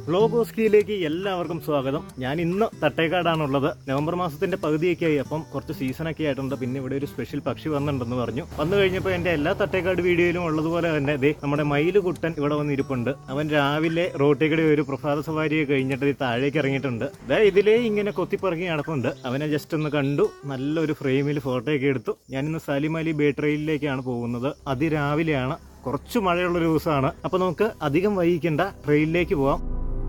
വ്ലോഗോസ്കിയിലേക്ക് എല്ലാവർക്കും സ്വാഗതം ഞാൻ ഇന്ന് തട്ടേക്കാടാണുള്ളത് നവംബർ മാസത്തിന്റെ പകുതിയൊക്കെ ആയി അപ്പം കുറച്ച് സീസണൊക്കെ ആയിട്ടുണ്ട് പിന്നെ ഇവിടെ ഒരു സ്പെഷ്യൽ പക്ഷി വന്നിട്ടുണ്ടെന്ന് പറഞ്ഞു വന്നു കഴിഞ്ഞപ്പോൾ എന്റെ എല്ലാ തട്ടേക്കാട് വീഡിയോയിലും ഉള്ളതുപോലെ തന്നെ ദേ നമ്മുടെ മയില് കുട്ടൻ ഇവിടെ വന്നിരിപ്പുണ്ട് അവൻ രാവിലെ റോട്ടിൽ ഒരു പ്രഭാത സവാരിയെ കഴിഞ്ഞിട്ട് ദേ താഴേക്ക് ഇറങ്ങിയിട്ടുണ്ട് ദേ ഇതിലേ ഇങ്ങനെ കൊത്തിപ്പറങ്ങി നടപ്പുണ്ട് അവനെ ജസ്റ്റ് ഒന്ന് കണ്ടു നല്ലൊരു ഫ്രെയിമിൽ ഫോട്ടോയൊക്കെ എടുത്തു ഞാനിന്ന് സാലിമാലി ബേ ട്രെയിനിലേക്കാണ് പോകുന്നത് അതിരാവിലെയാണ് കുറച്ച് മഴയുള്ള ഒരു ദിവസമാണ് അപ്പൊ നമുക്ക് അധികം വൈകിക്കേണ്ട ട്രെയിനിലേക്ക് പോവാം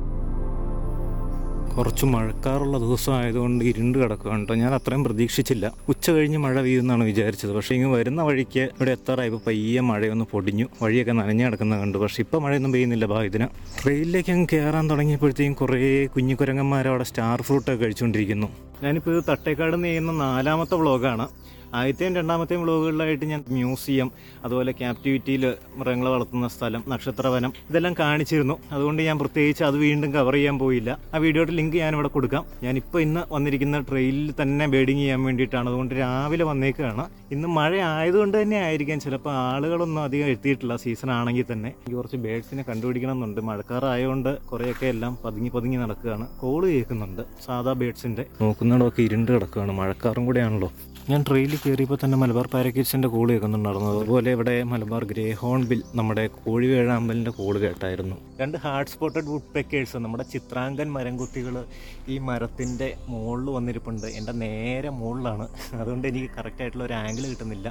കുറച്ച് മഴക്കാറുള്ള ദിവസം ആയതുകൊണ്ട് ഇരുണ്ട് കിടക്കുകയാണ് കേട്ടോ ഞാൻ അത്രയും പ്രതീക്ഷിച്ചില്ല ഉച്ച കഴിഞ്ഞ് മഴ പെയ്യുമെന്നാണ് വിചാരിച്ചത് പക്ഷേ ഇങ്ങ് വരുന്ന വഴിക്ക് ഇവിടെ എത്താറായപ്പോൾ പയ്യെ മഴയൊന്ന് പൊടിഞ്ഞു വഴിയൊക്കെ നനഞ്ഞു കിടക്കുന്നത് കണ്ടു പക്ഷേ ഇപ്പോൾ മഴയൊന്നും പെയ്യുന്നില്ല ഭാഗ്യത്തിന് ട്രെയിനിലേക്ക് അങ്ങ് കയറാൻ തുടങ്ങിയപ്പോഴത്തേക്കും കുറേ കുഞ്ഞു കുരങ്ങന്മാർ അവിടെ സ്റ്റാർ ഫ്രൂട്ടൊക്കെ കഴിച്ചുകൊണ്ടിരിക്കുന്നു ഞാനിപ്പോൾ ഇത് തട്ടേക്കാട് നെയ്യുന്ന നാലാമത്തെ വ്ളോഗാണ് ആദ്യത്തെയും രണ്ടാമത്തെയും വ്ളോഗുകളിലായിട്ട് ഞാൻ മ്യൂസിയം അതുപോലെ ക്യാപ്റ്റിവിറ്റിയിൽ മൃഗങ്ങളെ വളർത്തുന്ന സ്ഥലം നക്ഷത്രവനം ഇതെല്ലാം കാണിച്ചിരുന്നു അതുകൊണ്ട് ഞാൻ പ്രത്യേകിച്ച് അത് വീണ്ടും കവർ ചെയ്യാൻ പോയില്ല ആ വീഡിയോയുടെ ലിങ്ക് ഞാൻ ഇവിടെ കൊടുക്കാം ഞാനിപ്പോൾ ഇന്ന് വന്നിരിക്കുന്ന ട്രെയിനിൽ തന്നെ ബേഡിങ് ചെയ്യാൻ വേണ്ടിയിട്ടാണ് അതുകൊണ്ട് രാവിലെ വന്നേക്കാണ് ഇന്ന് മഴ ആയതുകൊണ്ട് തന്നെ ആയിരിക്കാം ചിലപ്പോൾ ആളുകളൊന്നും അധികം എത്തിയിട്ടില്ല സീസൺ ആണെങ്കിൽ തന്നെ എനിക്ക് കുറച്ച് ബേഡ്സിനെ കണ്ടുപിടിക്കണം എന്നുണ്ട് മഴക്കാറായതുകൊണ്ട് കുറേയൊക്കെ എല്ലാം പതുങ്ങി പതുങ്ങി നടക്കുകയാണ് കോള് കേൾക്കുന്നുണ്ട് സാധാ ബേഡ്സിന്റെ നോക്കുന്നിടമൊക്കെ ഇരുണ്ട് കിടക്കുകയാണ് മഴക്കാറും കൂടെയാണല്ലോ ഞാൻ ട്രെയിനിൽ കയറിയപ്പോൾ തന്നെ മലബാർ പാരക്കീറ്റ്സിൻ്റെ കോള് കേൾക്കുന്നുണ്ടായിരുന്നു അതുപോലെ ഇവിടെ മലബാർ ഗ്രേ ഹോൺബിൽ നമ്മുടെ കോഴിവേഴാമ്പലിൻ്റെ കോള് കേട്ടായിരുന്നു രണ്ട് ഹാർഡ് സ്പോട്ടഡ് വുഡ് പെക്കേഴ്സ് നമ്മുടെ ചിത്രാങ്കൻ മരംകുത്തികൾ ഈ മരത്തിൻ്റെ മുകളിൽ വന്നിരിപ്പുണ്ട് എൻ്റെ നേരെ മുകളിലാണ് അതുകൊണ്ട് എനിക്ക് കറക്റ്റ് ആയിട്ടുള്ള ഒരു ആംഗിൾ കിട്ടുന്നില്ല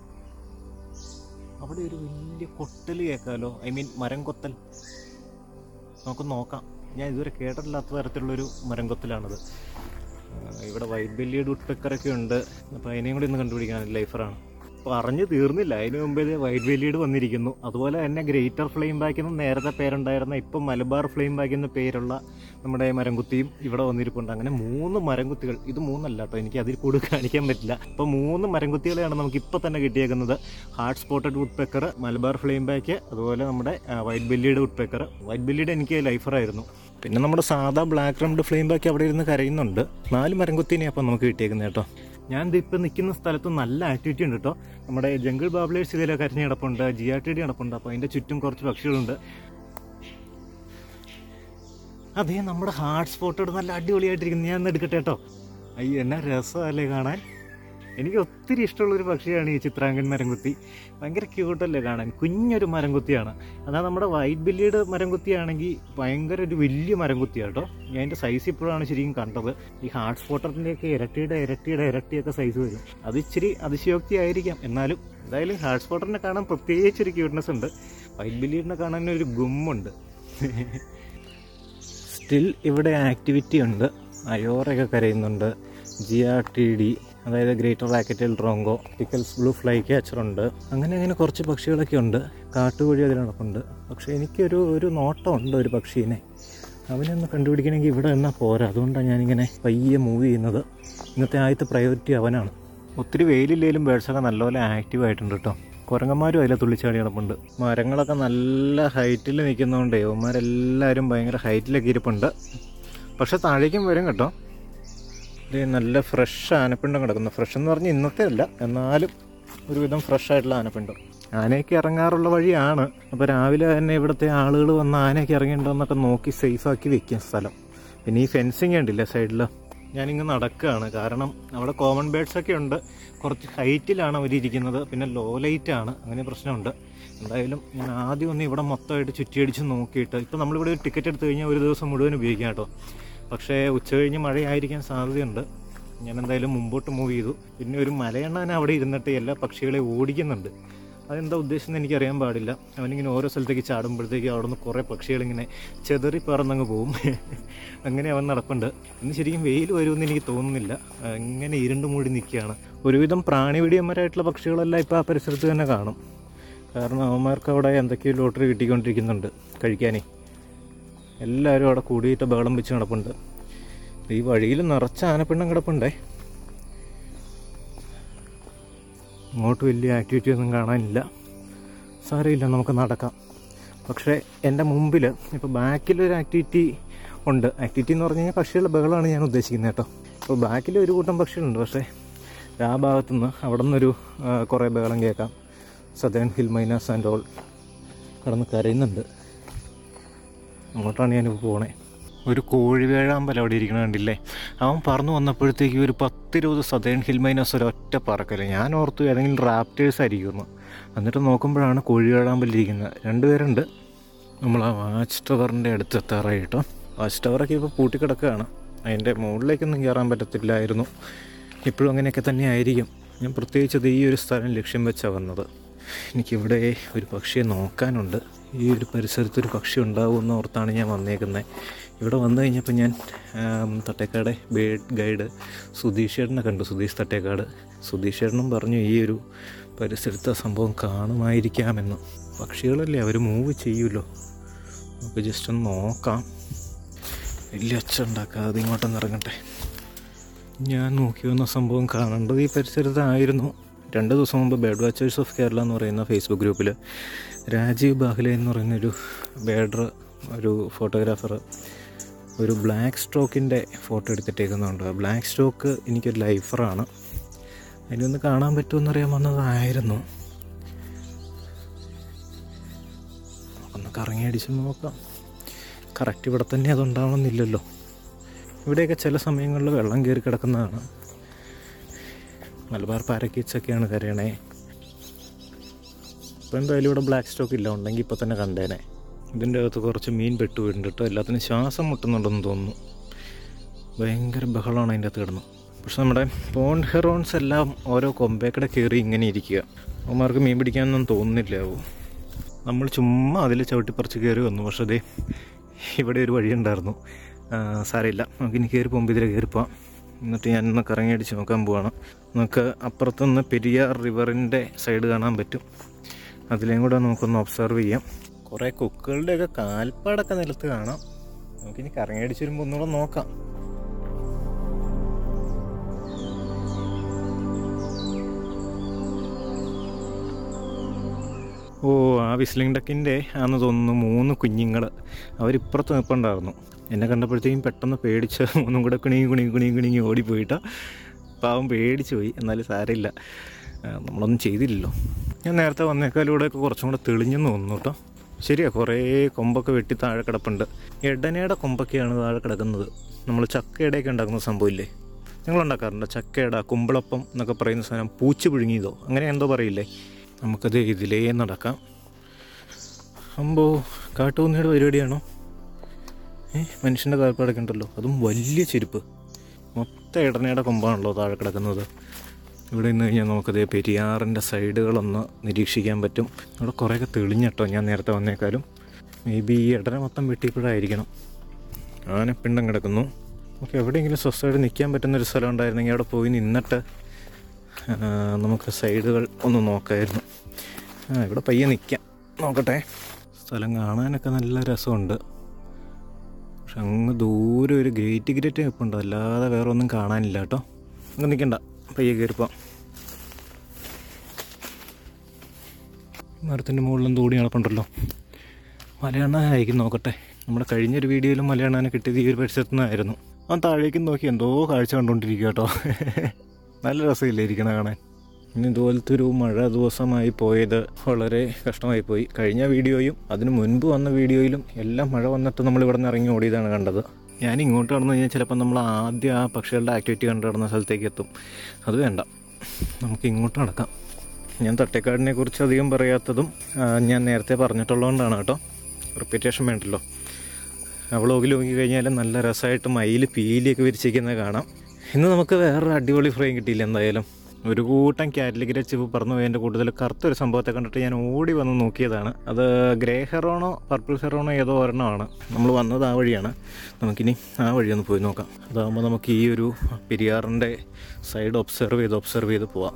അവിടെ ഒരു വലിയ കൊട്ടൽ കേൾക്കാമല്ലോ ഐ മീൻ മരം കൊത്തൽ നമുക്ക് നോക്കാം ഞാൻ ഇതുവരെ കേട്ടിട്ടില്ലാത്ത തരത്തിലുള്ളൊരു മരം കൊത്തലാണത് ആ, ഇവിടെ വൈറ്റ് ബെല്ലിയുടെ ഉട്ട്പെക്കറൊക്കെ ഉണ്ട് അപ്പോൾ അതിനെയും കൂടി ഒന്ന് കണ്ടുപിടിക്കാൻ ലൈഫറാണ് പറഞ്ഞു തീർന്നില്ല അതിന് മുമ്പേ ദേ വൈറ്റ് ബെല്ലിയുടെ വന്നിരിക്കുന്നു അതുപോലെ തന്നെ ഗ്രേറ്റർ ഫ്ലെയിം ബാക്ക് എന്ന് നേരത്തെ പേരുണ്ടായിരുന്ന ഇപ്പം മലബാർ ഫ്ലെയിം ബാക്ക് എന്ന പേരുള്ള നമ്മുടെ മരംകുത്തിയും ഇവിടെ വന്നിരിപ്പുണ്ട് അങ്ങനെ മൂന്ന് മരംകുത്തികൾ ഇത് മൂന്നല്ല കേട്ടോ എനിക്ക് അതിൽ കൂടുതൽ കാണിക്കാൻ പറ്റില്ല അപ്പോൾ മൂന്ന് മരംകുത്തികളെയാണ് നമുക്ക് ഇപ്പോൾ തന്നെ കിട്ടിയേക്കുന്നത് heart spotted woodpecker Malabar flameback അതുപോലെ നമ്മുടെ വൈറ്റ് ബെല്ലിയുടെ വുഡ് പെക്കർ വൈറ്റ് ബെല്ലിയുടെ എനിക്ക് ലൈഫറായിരുന്നു പിന്നെ നമ്മുടെ സാധാ ബ്ലാക്ക് റംഡ് ഫ്ലെയിം ബാക്കി അവിടെ ഇരുന്ന് കരയുന്നുണ്ട് നാല് മരംകുത്തിനെ അപ്പം നമുക്ക് കിട്ടിയേക്കുന്നത് കേട്ടോ ഞാൻ ഇത് ഇപ്പം നിൽക്കുന്ന സ്ഥലത്ത് നല്ല ആക്ടിവിറ്റി ഉണ്ട് കേട്ടോ നമ്മുടെ ജംഗിൾ ബാബ്ലേഴ്സ് ഇതിലെ കരഞ്ഞ് കിടപ്പുണ്ട് ജി ആർ ടി ഡി കിടപ്പുണ്ട് അപ്പോൾ അതിൻ്റെ ചുറ്റും കുറച്ച് പക്ഷികളുണ്ട് അതേ നമ്മുടെ ഹാർഡ് സ്പോട്ടോട് നല്ല അടിപൊളിയായിട്ടിരിക്കുന്നു ഞാൻ ഒന്ന് എടുക്കട്ടെ കേട്ടോ അയ്യോ എന്നാ രസമല്ലേ കാണാൻ എനിക്ക് ഒത്തിരി ഇഷ്ടമുള്ള ഒരു പക്ഷിയാണ് ഈ ചിത്രാങ്കൻ മരംകുത്തി ഭയങ്കര ക്യൂട്ടല്ലേ കാണാൻ കുഞ്ഞൊരു മരംകുത്തിയാണ് അതാ നമ്മുടെ വൈറ്റ് ബില്ലിയുടെ മരംകുത്തിയാണെങ്കിൽ ഭയങ്കര ഒരു വലിയ മരംകുത്തിയാണ് കേട്ടോ ഞാൻ അതിൻ്റെ സൈസ് ഇപ്പോഴാണ് ശരിക്കും കണ്ടത് ഈ ഹാർഡ് സ്പോട്ടറിൻ്റെയൊക്കെ ഇരട്ടിയുടെ ഇരട്ടിയുടെ ഇരട്ടിയൊക്കെ സൈസ് വരും അത് ഇച്ചിരി അതിശയോക്തി ആയിരിക്കാം എന്നാലും എന്തായാലും ഹാർഡ് സ്പോട്ടറിനെ കാണാൻ പ്രത്യേകിച്ച് ഒരു ക്യൂട്ട്നെസ് ഉണ്ട് വൈറ്റ് ബില്ലിയുടെ കാണാൻ ഒരു ഗുമ്മുണ്ട് സ്റ്റിൽ ഇവിടെ ആക്ടിവിറ്റി ഉണ്ട് അയോറയൊക്കെ കരയുന്നുണ്ട് ജി ആർ ടി ഡി അതായത് ഗ്രേറ്റർ റാക്കറ്റൽ ഡ്രോങ്കോ പിക്കൽസ് ബ്ലൂ ഫ്ലൈ ക്യാച്ചറുണ്ട് അങ്ങനെ അങ്ങനെ കുറച്ച് പക്ഷികളൊക്കെ ഉണ്ട് കാട്ടുകോഴി അതിൽ നടപ്പുണ്ട് പക്ഷേ എനിക്കൊരു ഒരു നോട്ടമുണ്ട് ഒരു പക്ഷീനെ അവനെ ഒന്ന് കണ്ടുപിടിക്കണമെങ്കിൽ ഇവിടെ എന്നാൽ പോരാ അതുകൊണ്ടാണ് ഞാനിങ്ങനെ പയ്യെ മൂവ് ചെയ്യുന്നത് ഇന്നത്തെ ആദ്യത്തെ പ്രയോറിറ്റി അവനാണ് ഒത്തിരി വെയിലില്ലെങ്കിലും ബേഡ്സൊക്കെ നല്ലപോലെ ആക്റ്റീവ് ആയിട്ടുണ്ട് കേട്ടോ കുരങ്ങന്മാരും അതിലെ തുള്ളിച്ചാടി കിടപ്പുണ്ട് മരങ്ങളൊക്കെ നല്ല ഹൈറ്റിൽ നിൽക്കുന്നതുകൊണ്ട് യവന്മാരെല്ലാവരും ഭയങ്കര ഹൈറ്റിലൊക്കെ ഇരിപ്പുണ്ട് പക്ഷെ താഴേക്കും വരും കേട്ടോ ഇത് നല്ല ഫ്രഷ് ആനപ്പിണ്ടം കിടക്കുന്നു ഫ്രഷ് എന്ന് പറഞ്ഞാൽ ഇന്നത്തെ അല്ല എന്നാലും ഒരുവിധം ഫ്രഷ് ആയിട്ടുള്ള ആനപ്പിണ്ടം ആനയൊക്കെ ഇറങ്ങാറുള്ള വഴിയാണ് അപ്പോൾ രാവിലെ തന്നെ ഇവിടുത്തെ ആളുകൾ വന്ന് ആനയൊക്കെ ഇറങ്ങിയിട്ടുണ്ടോ എന്നൊക്കെ നോക്കി സേഫാക്കി വെക്കും സ്ഥലം പിന്നെ ഈ ഫെൻസിങ് ഉണ്ടില്ലേ സൈഡിൽ ഞാനിങ്ങ് നടക്കുകയാണ് കാരണം അവിടെ കോമൺ ബേഡ്സ് ഒക്കെ ഉണ്ട് കുറച്ച് ഹൈറ്റിലാണ് അവരിയ്ക്കുന്നത് പിന്നെ ലോ ലൈറ്റ് ആണ് അങ്ങനെ പ്രശ്നമുണ്ട് എന്തായാലും ഞാൻ ആദ്യം ഒന്ന് ഇവിടെ മൊത്തമായിട്ട് ചുറ്റിയടിച്ച് നോക്കിയിട്ട് ഇപ്പോൾ നമ്മളിവിടെ ഒരു ടിക്കറ്റ് എടുത്തു കഴിഞ്ഞാൽ ഒരു ദിവസം മുഴുവൻ ഉപയോഗിക്കാം കേട്ടോ പക്ഷേ ഉച്ച കഴിഞ്ഞ് മഴയായിരിക്കാൻ സാധ്യതയുണ്ട് ഞാൻ എന്തായാലും മുമ്പോട്ട് മൂവ് ചെയ്തു പിന്നെ ഒരു മലയണ്ണാൻ അവിടെ ഇരുന്നിട്ട് എല്ലാ പക്ഷികളെ ഓടിക്കുന്നുണ്ട് അതെന്താ ഉദ്ദേശം എന്ന് എനിക്കറിയാൻ പാടില്ല അവനിങ്ങനെ ഓരോ സ്ഥലത്തേക്ക് ചാടുമ്പോഴത്തേക്ക് അവിടെ നിന്ന് കുറേ പക്ഷികളിങ്ങനെ ചെതറി പറന്നങ്ങ് പോവും അങ്ങനെ അവൻ നടപ്പുണ്ട് ഇന്ന് ശരിക്കും വെയിൽ വരുമെന്ന് എനിക്ക് തോന്നുന്നില്ല ഇങ്ങനെ ഇരുണ്ട് മൂടി നിൽക്കുകയാണ് ഒരുവിധം പ്രാണിപിടിയന്മാരായിട്ടുള്ള പക്ഷികളെല്ലാം ഇപ്പോൾ ആ പരിസരത്ത് തന്നെ കാണും കാരണം അവന്മാർക്ക് അവിടെ എന്തൊക്കെയോ ലോട്ടറി കിട്ടിക്കൊണ്ടിരിക്കുന്നുണ്ട് കഴിക്കാനേ എല്ലാവരും അവിടെ കൂടിയിട്ട് ബഹളം വെച്ച് കിടപ്പുണ്ട് ഈ വഴിയിൽ നിറച്ച ആനപ്പിണ്ണം കിടപ്പുണ്ടേ ഇങ്ങോട്ട് വലിയ ആക്ടിവിറ്റി ഒന്നും കാണാനില്ല സാരമില്ല നമുക്ക് നടക്കാം പക്ഷേ എൻ്റെ മുമ്പിൽ ഇപ്പോൾ ബാക്കിലൊരു ആക്ടിവിറ്റി ഉണ്ട് ആക്ടിവിറ്റി എന്ന് പറഞ്ഞു കഴിഞ്ഞാൽ പക്ഷികളുടെ ബഹളമാണ് ഞാൻ ഉദ്ദേശിക്കുന്നത് കേട്ടോ ഇപ്പോൾ ബാക്കിൽ ഒരു കൂട്ടം പക്ഷികളുണ്ട് പക്ഷേ ആ ഭാഗത്തുനിന്ന് അവിടെ നിന്നൊരു ആ, കുറേ ബഹളം കേൾക്കാം southern hill mynas and all കടന്ന് കരയുന്നുണ്ട് അങ്ങോട്ടാണ് ഞാനിപ്പോൾ പോണേ ഒരു കോഴി വേഴാമ്പൽ അവിടെ ഇരിക്കണ കണ്ടില്ലേ അവൻ പറന്നു വന്നപ്പോഴത്തേക്ക് ഒരു പത്തിരുപത് സദേൺ ഹിൽമൈനസ് ഒരൊറ്റ പറക്കല് ഞാൻ ഓർത്തു ഏതെങ്കിലും റാപ്റ്റേഴ്സ് ആയിരിക്കുമെന്ന് എന്നിട്ട് നോക്കുമ്പോഴാണ് കോഴി വേഴാമ്പൽ ഇരിക്കുന്നത് രണ്ടുപേരുണ്ട് നമ്മൾ ആ വാച്ച് ടവറിൻ്റെ അടുത്ത് എത്താറായി കേട്ടോ വാച്ച് ടവറൊക്കെ ഇപ്പോൾ പൂട്ടിക്കിടക്കുകയാണ് അതിൻ്റെ മുകളിലേക്കൊന്നും കയറാൻ പറ്റത്തില്ലായിരുന്നു ഇപ്പോഴും അങ്ങനെയൊക്കെ തന്നെ ആയിരിക്കും ഞാൻ പ്രത്യേകിച്ച് അത് ഈ ഒരു സ്ഥലം ലക്ഷ്യം വെച്ചാണ് വന്നത് എനിക്കിവിടെ ഒരു പക്ഷിയെ നോക്കാനുണ്ട് ഈ ഒരു പരിസരത്ത് ഒരു പക്ഷി ഉണ്ടാവുമെന്ന് ഓർത്താണ് ഞാൻ വന്നേക്കുന്നത് ഇവിടെ വന്നു കഴിഞ്ഞപ്പോൾ ഞാൻ ആം, തട്ടേക്കാട് ബേഡ് ഗൈഡ് സുധീഷ് ചേട്ടനെ കണ്ടു സുധീഷ് തട്ടേക്കാട് സുധീഷ് ചേട്ടനും പറഞ്ഞു ഈ ഒരു പരിസരത്ത് ആ സംഭവം കാണുമായിരിക്കാമെന്ന് പക്ഷികളല്ലേ അവർ മൂവ് ചെയ്യുമല്ലോ നമുക്ക് ജസ്റ്റ് ഒന്ന് നോക്കാം വലിയ ഒച്ച ഉണ്ടാക്കാതെ ഇങ്ങോട്ടൊന്ന് ഇറങ്ങട്ടെ ഞാൻ നോക്കി വന്ന സംഭവം കാണേണ്ടത് ഈ പരിസരത്തായിരുന്നു രണ്ട് ദിവസം മുമ്പ് ബേഡ് വാച്ചേഴ്സ് ഓഫ് കേരള എന്ന് പറയുന്ന ഫേസ്ബുക്ക് ഗ്രൂപ്പിൽ രാജീവ് ബാഹ്ലെ എന്ന് പറയുന്നൊരു ബേഡർ ഒരു ഫോട്ടോഗ്രാഫർ ഒരു ബ്ലാക്ക് സ്ട്രോക്കിൻ്റെ ഫോട്ടോ എടുത്തിട്ടേക്കുന്നുണ്ട് ബ്ലാക്ക് സ്ട്രോക്ക് എനിക്കൊരു ലൈഫറാണ് അതിനൊന്ന് കാണാൻ പറ്റുമെന്നറിയാൻ വന്നതായിരുന്നു ഒന്ന് കറങ്ങി അടിച്ച് നോക്കാം കറക്റ്റ് ഇവിടെ തന്നെ അതുണ്ടാവണമെന്നില്ലല്ലോ ഇവിടെയൊക്കെ ചില സമയങ്ങളിൽ വെള്ളം കയറി കിടക്കുന്നതാണ് മലബാർ പാരക്കീറ്റ്സൊക്കെയാണ് കരയണേ ഇപ്പോൾ എന്തായാലും ഇവിടെ ബ്ലാക്ക് സ്റ്റോക്ക് ഇല്ല ഉണ്ടെങ്കിൽ ഇപ്പോൾ തന്നെ കണ്ടേനെ ഇതിൻ്റെ അകത്ത് കുറച്ച് മീൻ പെട്ടു വീണ്ടുണ്ട് കേട്ടോ എല്ലാത്തിനും ശ്വാസം മുട്ടുന്നുണ്ടെന്ന് തോന്നുന്നു ഭയങ്കര ബഹളമാണ് അതിൻ്റെ അകത്ത് കിടന്നു പക്ഷെ നമ്മുടെ പോണ്ട് ഹെറോൺസ് എല്ലാം ഓരോ കൊമ്പേക്കടെ കയറി ഇങ്ങനെ ഇരിക്കുക അവന്മാർക്ക് മീൻ പിടിക്കാനൊന്നും തോന്നുന്നില്ല ആവോ നമ്മൾ ചുമ്മാ അതിൽ ചവിട്ടിപ്പറിച്ച് കയറി വന്നു പക്ഷേ അതേ ഇവിടെ ഒരു വഴിയുണ്ടായിരുന്നു ആ, സാരമില്ല നമുക്ക് ഇനി കയറി പോകുമ്പോൾ ഇതിൽ കയറി പോവാം എന്നിട്ട് ഞാൻ ഒന്ന് കറങ്ങി അടിച്ച് നോക്കാൻ പോവാണ് നമുക്ക് അപ്പുറത്തുനിന്ന് പെരിയാർ റിവറിൻ്റെ സൈഡ് കാണാൻ പറ്റും അതിലേയും കൂടെ നമുക്കൊന്ന് ഒബ്സർവ് ചെയ്യാം കുറേ കൊക്കുകളുടെയൊക്കെ കാൽപ്പാടൊക്കെ നിലത്ത് കാണാം നമുക്കിനി കറങ്ങി അടിച്ച് വരുമ്പോൾ ഒന്നുകൂടെ നോക്കാം ഓ ആ വിസ്ലിംഗ് ഡക്കിൻ്റെ ആണെന്ന് തോന്നുന്നു മൂന്ന് കുഞ്ഞുങ്ങൾ അവരിപ്പുറത്ത് നിൽപ്പുണ്ടായിരുന്നു എന്നെ കണ്ടപ്പോഴത്തേക്കും പെട്ടെന്ന് പേടിച്ച് ഒന്നും കൂടെ കുണിങ്ങി കുണിങ്ങി കുണിങ്ങി കുണിങ്ങി ഓടിപ്പോയിട്ടാ പാവം പേടിച്ച് പോയി എന്നാലും സാരമില്ല ആ, നമ്മളൊന്നും ചെയ്തില്ലല്ലോ ഞാൻ നേരത്തെ വന്നേക്കാലൂടെയൊക്കെ കുറച്ചും കൂടെ തെളിഞ്ഞെന്ന് തോന്നുന്നു കേട്ടോ ശരിയാ കുറേ കൊമ്പൊക്കെ വെട്ടി താഴെ കിടപ്പുണ്ട് എടനയുടെ കൊമ്പൊക്കെയാണ് താഴെ കിടക്കുന്നത് നമ്മൾ ചക്കയുടെയൊക്കെ ഉണ്ടാക്കുന്ന സംഭവമില്ലേ നിങ്ങൾ ഉണ്ടാക്കാറുണ്ട് ചക്കയുടെ കുമ്പളപ്പം എന്നൊക്കെ പറയുന്ന സാധനം പൂച്ച് പുഴുങ്ങിയതോ അങ്ങനെ എന്തോ പറയില്ലേ നമുക്കത് ഇതിലേ നടക്കാം അമ്പോ കാട്ടുപന്നിയുടെ പരിപാടിയാണോ ഏ മനുഷ്യൻ്റെ കാൽപ്പാടൊക്കെ ഉണ്ടല്ലോ അതും വലിയ ചെരുപ്പ് മൊത്തം ഇടനയുടെ കൊമ്പാണല്ലോ താഴെ കിടക്കുന്നത് ഇവിടെ നിന്ന് കഴിഞ്ഞാൽ നമുക്കത് പെരിയാറിൻ്റെ സൈഡുകളൊന്ന് നിരീക്ഷിക്കാൻ പറ്റും അവിടെ കുറേയൊക്കെ തെളിഞ്ഞട്ടോ ഞാൻ നേരത്തെ വന്നേക്കാളും മേ ബി ഈ ഇടന മൊത്തം വെട്ടിയപ്പോഴായിരിക്കണം ആനപ്പിണ്ടം കിടക്കുന്നു നമുക്ക് എവിടെയെങ്കിലും സ്വസ്ഥമായിട്ട് നിൽക്കാൻ പറ്റുന്നൊരു സ്ഥലം ഉണ്ടായിരുന്നെങ്കിൽ അവിടെ പോയി നിന്നിട്ട് ആ, നമുക്ക് സൈഡുകൾ ഒന്ന് നോക്കായിരുന്നു ആ ഇവിടെ പയ്യെ നിൽക്കാം നോക്കട്ടെ സ്ഥലം കാണാനൊക്കെ നല്ല രസമുണ്ട് പക്ഷെ അങ്ങ് ദൂരെ ഒരു ഗേറ്റ് ഗ്രേറ്റ് നിൽപ്പുണ്ട് അല്ലാതെ വേറെ ഒന്നും കാണാനില്ല കേട്ടോ അങ്ങ് നിൽക്കണ്ട പയ്യെ കയറിപ്പോം മരത്തിൻ്റെ മുകളിലും തൂടി നടപ്പുണ്ടല്ലോ മലയണ്ണാനായിരിക്കും നോക്കട്ടെ നമ്മുടെ കഴിഞ്ഞൊരു വീഡിയോയിലും മലയണ്ണാനെ കിട്ടിയത് ഈ ഒരു പരിസരത്തു നിന്നായിരുന്നു അവൻ താഴേക്കും നോക്കി എന്തോ കാഴ്ച കണ്ടുകൊണ്ടിരിക്കുക കേട്ടോ നല്ല രസമില്ലേ ഇരിക്കണ കാണാൻ ഇനി ഇതുപോലത്തെ ഒരു മഴ ദിവസമായി പോയത് വളരെ കഷ്ടമായി പോയി കഴിഞ്ഞ വീഡിയോയും അതിന് മുൻപ് വന്ന വീഡിയോയിലും എല്ലാം മഴ വന്നിട്ട് നമ്മൾ ഇവിടെ നിന്ന് ഇറങ്ങി ഓടിയതാണ് കണ്ടത് ഞാൻ ഇങ്ങോട്ട് കടന്നു കഴിഞ്ഞാൽ ചിലപ്പോൾ നമ്മൾ ആദ്യം ആ പക്ഷികളുടെ ആക്ടിവിറ്റി കണ്ടു കിടന്ന സ്ഥലത്തേക്ക് എത്തും അത് വേണ്ട നമുക്ക് ഇങ്ങോട്ട് നടക്കാം ഞാൻ തട്ടേക്കാടിനെ കുറിച്ച് അധികം പറയാത്തതും ആ, ഞാൻ നേരത്തെ പറഞ്ഞിട്ടുള്ളതുകൊണ്ടാണ് കേട്ടോ റിപ്പീറ്റേഷൻ വേണ്ടല്ലോ അവൾ ഓകി നോക്കി കഴിഞ്ഞാൽ നല്ല രസമായിട്ട് മയിൽ പീലിയൊക്കെ വിരിച്ചിരിക്കുന്നത് കാണാം ഇന്ന് നമുക്ക് വേറൊരു അടിപൊളി ഫ്രെയിം കിട്ടിയില്ല എന്തായാലും ഒരു കൂട്ടം കാറ്റലിഗ്രച്ച് പറന്നു പോയതിൻ്റെ കൂട്ടത്തിൽ കറുത്തൊരു സംഭവത്തെ കണ്ടിട്ട് ഞാൻ ഓടി വന്ന് നോക്കിയതാണ് അത് ഗ്രേ ഹെറോണോ പർപ്പിൾ ഹെറോണോ ഏതോ ഒരെണ്ണമാണ് നമ്മൾ വന്നത് ആ വഴിയാണ് നമുക്കിനി ആ വഴി ഒന്ന് പോയി നോക്കാം അതാകുമ്പോൾ നമുക്ക് ഈ ഒരു പെരിയാറിൻ്റെ സൈഡ് ഒബ്സർവ് ചെയ്ത് ഒബ്സർവ് ചെയ്ത് പോവാം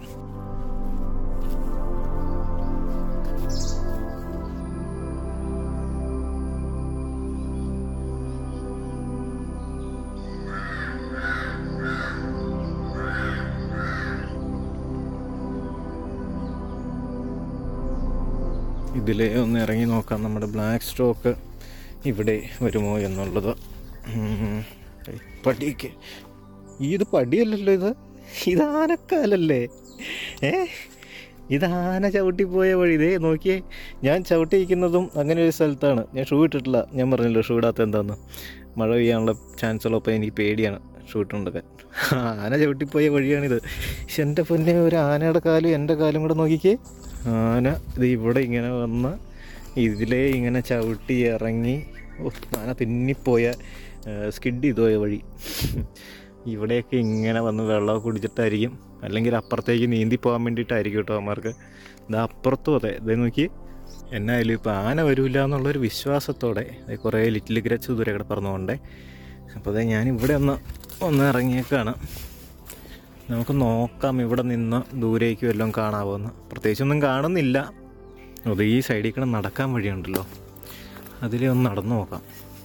ഇതിലേ ഒന്ന് ഇറങ്ങി നോക്കാം നമ്മുടെ ബ്ലാക്ക് സ്റ്റോക്ക് ഇവിടെ വരുമോ എന്നുള്ളത് ഉം. ഏയ്, പടിക്ക് ഇത് പടിയല്ലല്ലോ ഇത് ഇത് ആനക്കാലല്ലേ ഏ ഇത് ആന ചവിട്ടിപ്പോയ വഴി ഇതേ നോക്കിയേ ഞാൻ ചവിട്ടിയിരിക്കുന്നതും അങ്ങനെ ഒരു സ്ഥലത്താണ് ഞാൻ ഷൂ ഇട്ടിട്ടില്ല ഞാൻ പറഞ്ഞല്ലോ ഷൂ ഇടാത്ത എന്താന്ന് മഴ പെയ്യാനുള്ള ചാൻസ് ഉള്ളപ്പോൾ എനിക്ക് പേടിയാണ് ഷൂട്ട് ഉണ്ടാക്കാൻ ആന ചവിട്ടിപ്പോയ വഴിയാണിത് പക്ഷെ എൻ്റെ പൊന്നെ ഒരു ആനയുടെ കാലും എൻ്റെ കാലും കൂടെ നോക്കിക്കേ ആന ഇത് ഇവിടെ ഇങ്ങനെ വന്ന് ഇതിലേ ഇങ്ങനെ ചവിട്ടി ഇറങ്ങി ഓ ആന തിന്നിപ്പോയ സ്കിഡ് ചെയ്തു പോയ വഴി ഇവിടെയൊക്കെ ഇങ്ങനെ വന്ന് വെള്ളമൊക്കെ കുടിച്ചിട്ടായിരിക്കും അല്ലെങ്കിൽ അപ്പുറത്തേക്ക് നീന്തി പോകാൻ വേണ്ടിയിട്ടായിരിക്കും കേട്ടോ അവന്മാർക്ക് ഇത് അപ്പുറത്തും അതെ ഇതേ നോക്കി എന്നായാലും ഇപ്പോൾ ആന വരില്ല എന്നുള്ളൊരു വിശ്വാസത്തോടെ ദേ കുറേ ലിറ്റിൽ ഗ്രച്ച് ദൂരെ കൂടെ പറന്നുകൊണ്ടേ അപ്പോൾ അതെ ഞാൻ ഇവിടെ ഒന്ന് ഒന്ന് ഇറങ്ങിയേക്കാണ് നമുക്ക് നോക്കാം ഇവിടെ നിന്ന് ദൂരേക്ക് വല്ലതും കാണാവുമെന്ന് പ്രത്യേകിച്ചൊന്നും കാണുന്നില്ല അത് ഈ സൈഡിൽ കൂടെ നടക്കാൻ വഴിയുണ്ടല്ലോ അതിലേ ഒന്ന് നടന്നു നോക്കാം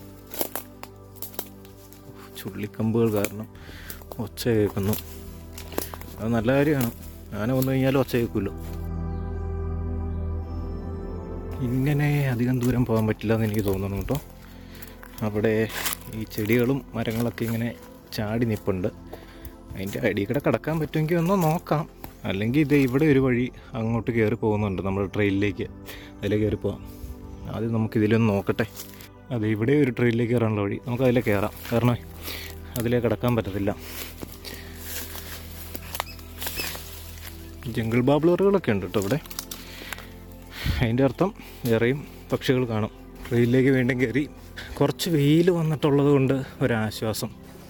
ചുള്ളിക്കമ്പുകൾ കാരണം ഒച്ച കേൾക്കുന്നു അത് നല്ല കാര്യമാണ് ആന വന്നു കഴിഞ്ഞാൽ ഒച്ച കേൾക്കുമല്ലോ ഇങ്ങനെ അധികം ദൂരം പോകാൻ പറ്റില്ല എന്ന് എനിക്ക് തോന്നുന്നു കേട്ടോ അവിടെ ഈ ചെടികളും മരങ്ങളൊക്കെ ഇങ്ങനെ ചാടി നിൽപ്പുണ്ട് അതിൻ്റെ അടിയിൽ കൂടെ കിടക്കാൻ പറ്റുമെങ്കിൽ ഒന്ന് നോക്കാം അല്ലെങ്കിൽ ഇത് ഇവിടെ ഒരു വഴി അങ്ങോട്ട് കയറി പോകുന്നുണ്ട് നമ്മുടെ ട്രെയിനിലേക്ക് അതിൽ കയറി പോവാം ആദ്യം നമുക്ക് ഇതിലൊന്ന് നോക്കട്ടെ അതെ ഇവിടെ ഒരു ട്രെയിനിലേക്ക് കയറാനുള്ള വഴി നമുക്ക് അതിലേ കയറാം കാരണം അതിലേ കിടക്കാൻ പറ്റത്തില്ല ജംഗിൾ ബാബ്ലറുകളൊക്കെ ഉണ്ട് കേട്ടോ ഇവിടെ അതിൻ്റെ അർത്ഥം വേറെയും പക്ഷികൾ കാണും ട്രെയിനിലേക്ക് വീണ്ടും കയറി കുറച്ച് വെയിൽ വന്നിട്ടുള്ളത് കൊണ്ട് ഒരാശ്വാസം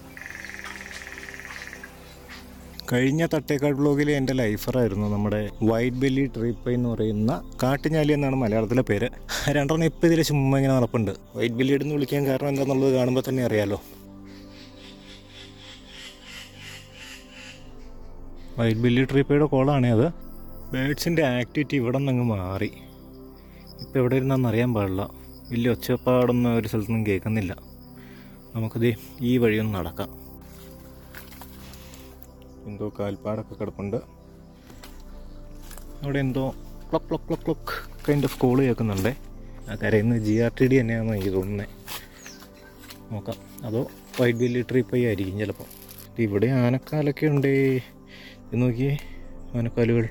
കഴിഞ്ഞ തട്ടേക്കാട് ബ്ലോഗിൽ എൻ്റെ ലൈഫറായിരുന്നു നമ്മുടെ വൈറ്റ് ബെല്ലി ട്രിപ്പ് എന്ന് പറയുന്ന കാട്ടുഞാലി എന്നാണ് മലയാളത്തിലെ പേര് രണ്ടെണ്ണം ഇപ്പം ഇതിൽ ചുമ്മാ ഇങ്ങനെ നടപ്പുണ്ട് വൈറ്റ് ബെല്ലി എന്ന് വിളിക്കാൻ കാരണം എന്താണെന്നുള്ളത് കാണുമ്പോൾ തന്നെ അറിയാലോ വൈറ്റ് ബെല്ലി ട്രിപ്പയുടെ കോളാണേ അത് ബേഡ്സിൻ്റെ ആക്ടിവിറ്റി ഇവിടെ നിന്ന് മാറി ഇപ്പം എവിടെ ഇരുന്നാന്ന് അറിയാൻ പാടില്ല വലിയ ഒച്ചപ്പാടൊന്നും ഒരു സ്ഥലത്തൊന്നും കേൾക്കുന്നില്ല നമുക്കിത് ഈ വഴിയൊന്ന് നടക്കാം എന്തോ കാൽപ്പാടൊക്കെ കിടപ്പുണ്ട് അവിടെ എന്തോ ക്ലൊക്ക് ക്ലൊക്ക് ക്ലൊക്ക് ക്ലൊക്ക് കൈൻഡ് ഓഫ് കോള് കേൾക്കുന്നുണ്ടേ ആ കരയുന്നത് ജി ആർ ടി ഡി തന്നെയാണെന്ന് എനിക്ക് തോന്നുന്നത് നോക്കാം അതോ വൈറ്റ് ബെല്ലി ട്രിപ്പ് ആയിരിക്കും ചിലപ്പോൾ ഇവിടെ ആനക്കാലൊക്കെ ഉണ്ടേ ഇത് നോക്കിയേ ആനക്കാലുകൾ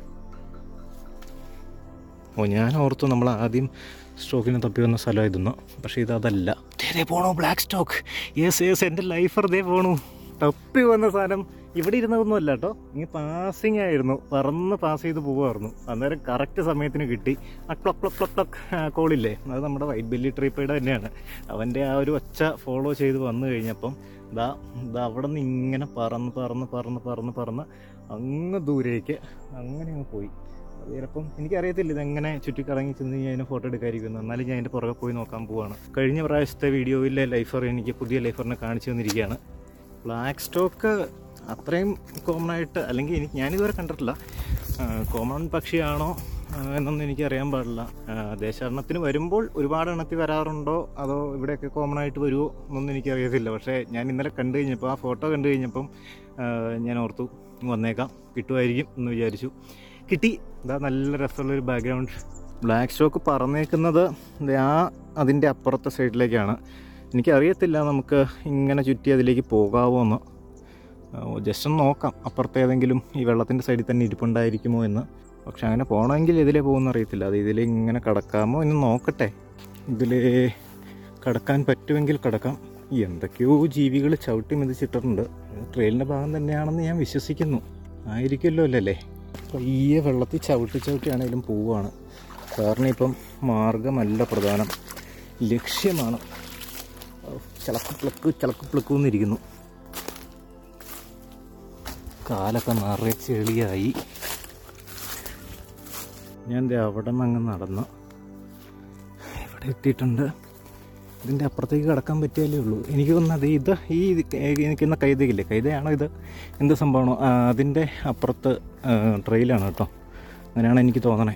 ഓ ഞാൻ ഓർത്തു നമ്മൾ ആദ്യം സ്റ്റോക്കിന് തപ്പി വന്ന സ്ഥലം ഇതൊന്നും പക്ഷേ ഇത് അതല്ല ദേ പോണു ബ്ലാക്ക് സ്റ്റോക്ക് യെസ് യെസ് എൻ്റെ ലൈഫർ ദേ പോണു തപ്പി വന്ന സാധനം ഇവിടെ ഇരുന്നതൊന്നും അല്ല കേട്ടോ ഇങ്ങനെ പാസിങ് ആയിരുന്നു പറന്ന് പാസ് ചെയ്ത് പോവുമായിരുന്നു അന്നേരം കറക്റ്റ് സമയത്തിന് കിട്ടി ആ ക്ലൊക്ക് ക്ലൊക്ക് ക്ലൊക്ക് ക്ലൊക്ക് കോളില്ലേ അത് നമ്മുടെ വൈറ്റ് ബെല്ലി ട്രിപ്പയുടെ തന്നെയാണ് അവൻ്റെ ആ ഒരു ഒച്ച ഫോളോ ചെയ്ത് വന്നു കഴിഞ്ഞപ്പം ദാ ദാ അവിടെ നിന്ന് ഇങ്ങനെ പറന്ന് പറന്ന് പറന്ന് പറന്ന് പറന്ന് അങ്ങ് ദൂരേക്ക് അങ്ങനെ അങ്ങ് പോയി അത് ചിലപ്പം എനിക്കറിയത്തില്ല ഇതെങ്ങനെ ചുറ്റിക്കറങ്ങി ചെന്ന് ഞാൻ അതിന് ഫോട്ടോ എടുക്കാതിരിക്കുന്നു എന്നാലും ഞാൻ അതിൻ്റെ പുറകെ പോയി നോക്കാൻ പോവാണ് കഴിഞ്ഞ പ്രാവശ്യത്തെ വീഡിയോയിലെ ലൈഫർ എനിക്ക് പുതിയ ലൈഫറിനെ കാണിച്ചു തന്നിരിക്കുകയാണ് ബ്ലാക്ക് സ്റ്റോക്ക് അത്രയും കോമൺ ആയിട്ട് അല്ലെങ്കിൽ എനിക്ക് ഞാനിതുവരെ കണ്ടിട്ടില്ല കോമൺ പക്ഷിയാണോ ആ, എന്നൊന്നും എനിക്ക് അറിയാൻ പാടില്ല ആ, ദേശാടനത്തിന് വരുമ്പോൾ ഒരുപാട് എണ്ണത്തിൽ വരാറുണ്ടോ അതോ ഇവിടെയൊക്കെ കോമൺ ആയിട്ട് വരുമോ എന്നൊന്നും എനിക്കറിയത്തില്ല പക്ഷേ ഞാൻ ഇന്നലെ കണ്ടു കഴിഞ്ഞപ്പോൾ ആ ഫോട്ടോ കണ്ടു കഴിഞ്ഞപ്പം ആ, ഞാൻ ഓർത്തു ഇങ്ങ് വന്നേക്കാം കിട്ടുമായിരിക്കും എന്ന് വിചാരിച്ചു കിട്ടി ഇതാ നല്ല രസമുള്ളൊരു ബാക്ക്ഗ്രൗണ്ട് ബ്ലാക്ക് സ്റ്റോക്ക് പറന്നേക്കുന്നത് ദേ ആ അതിൻ്റെ അപ്പുറത്തെ സൈഡിലേക്കാണ് എനിക്കറിയത്തില്ല നമുക്ക് ഇങ്ങനെ ചുറ്റി അതിലേക്ക് പോകാമോ എന്ന് ജസ്റ്റ് ഒന്ന് നോക്കാം അപ്പുറത്തെ ഏതെങ്കിലും ഈ വെള്ളത്തിൻ്റെ സൈഡിൽ തന്നെ ഇരിപ്പുണ്ടായിരിക്കുമോ എന്ന് പക്ഷെ അങ്ങനെ പോകണമെങ്കിൽ ഇതിലേ പോകുമെന്ന് അറിയത്തില്ല അത് ഇതിലേ ഇങ്ങനെ കടക്കാമോ എന്ന് നോക്കട്ടെ ഇതിലേ കടക്കാൻ പറ്റുമെങ്കിൽ കടക്കാം എന്തൊക്കെയോ ജീവികൾ ചവിട്ടി മെതിച്ചിട്ടിട്ടുണ്ട് ഇത് ട്രെയിലിൻ്റെ ഭാഗം തന്നെയാണെന്ന് ഞാൻ വിശ്വസിക്കുന്നു ആയിരിക്കുമല്ലോ അല്ലല്ലേ പയ്യെ വെള്ളത്തിൽ ചവിട്ടി ചവിട്ടിയാണെങ്കിലും പോവുകയാണ് കാരണം ഇപ്പം മാർഗമല്ല പ്രധാനം ലക്ഷ്യമാണ് ചളക്കുപ്ലക്ക് ചളക്കുപ്ലക്ക് എന്നിരിക്കുന്നു കാലൊക്കെ നിറയെ ചെളിയായി ഞാൻ ദേ അവിടെ നിന്ന് അങ്ങ് നടന്ന് ഇവിടെ എത്തിയിട്ടുണ്ട് ഇതിൻ്റെ അപ്പുറത്തേക്ക് കടക്കാൻ പറ്റിയാലേ ഉള്ളൂ എനിക്ക് തോന്നുന്നത് ഇത് ഈ നിൽക്കുന്ന കൈതയില്ലേ കൈതയാണോ ഇത് എന്ത് സംഭവമാണോ ആ, അതിൻ്റെ അപ്പുറത്ത് ആ, ട്രെയിലാണ് കേട്ടോ അങ്ങനെയാണ് എനിക്ക് തോന്നണേ